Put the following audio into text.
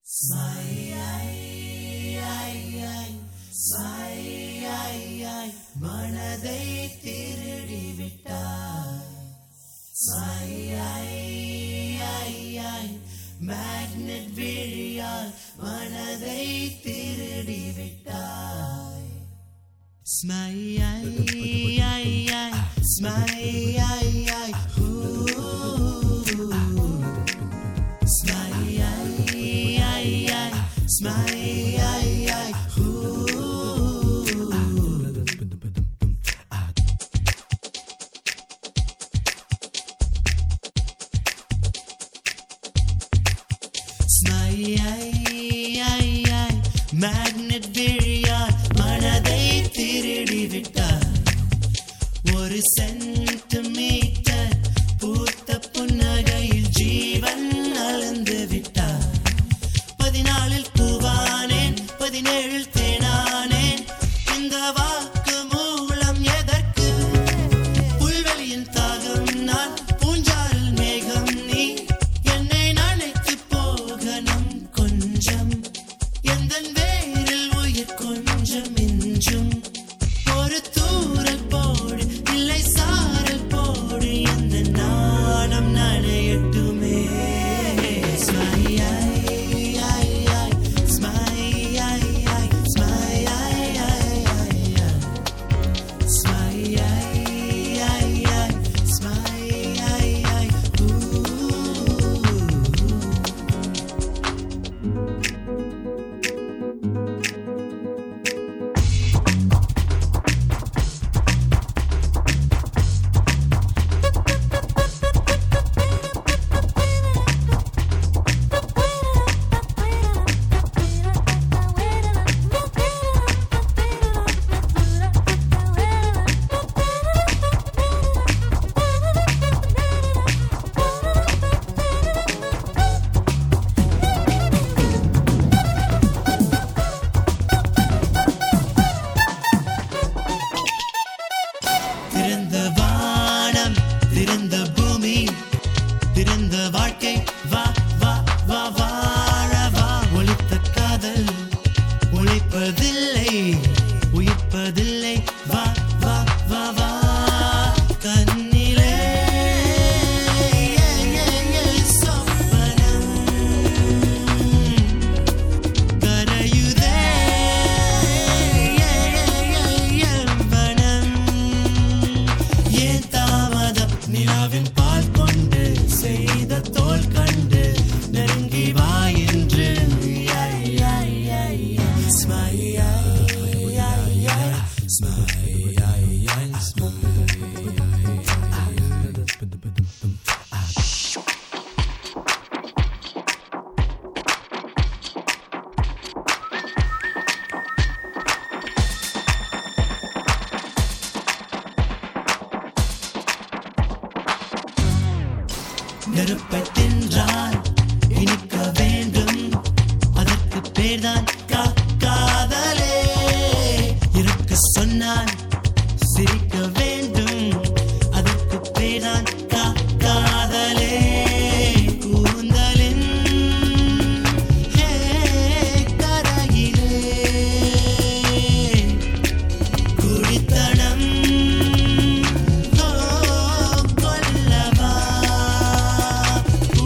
மனதை திருடி விட்டாய் மேக்னெட் விழியால் மனதை திருடி விட்டாய் ஸ்மை ஸ்மை மேக்னெட் விழியால் மனதை திருடி விட்டார் ஒரு சென்டிமீட்டர் பூத்த புன்னகையில் ஜீவன் அளந்து விட்டார் பதினாலில் பூவானேன் பதினேழில் தேனானேன் இந்த வாக்கு மூலம் எதற்கு புல்வெளியின் தாகம் நான் பூஞ்சாரில் மேகம் நீ என்னை நினைத்து போகணும் கொஞ்சம் எந்த வேரில் உயிர் கொஞ்சம் மிஞ்சும் ஒரு தூரல் போடு இல்லை சாரல் போடு எந்த நாணம் நனையட்டுமே ஸ்மை திறந்த வானம் திறந்த பூமி திறந்த வாழ்க்கை வா வா வா வாழ வா ஒழித்த காதல் ஒழிப்பதில்லை உயிர்ப்பதில்லை வா வா வா வா கண்ணிலே சொப்பனம் கரையுதே எவ்வனம் ஏன் தாமதம் நிலாவின் பால் கொண்டு செய்த தோல் கண்டு நெருங்கி வா என்று நெருப்பை தின்றால் இனிக்க வேண்டும் அதற்கு பேர்தான் கா காதலே இருக்க சொன்னால் சிரிக்க வேண்டும் அதற்கு பேர்தான் கா காதலே கூந்தலின் ஹே கரையிலே குடித்தனம் ஓ கொல்லவா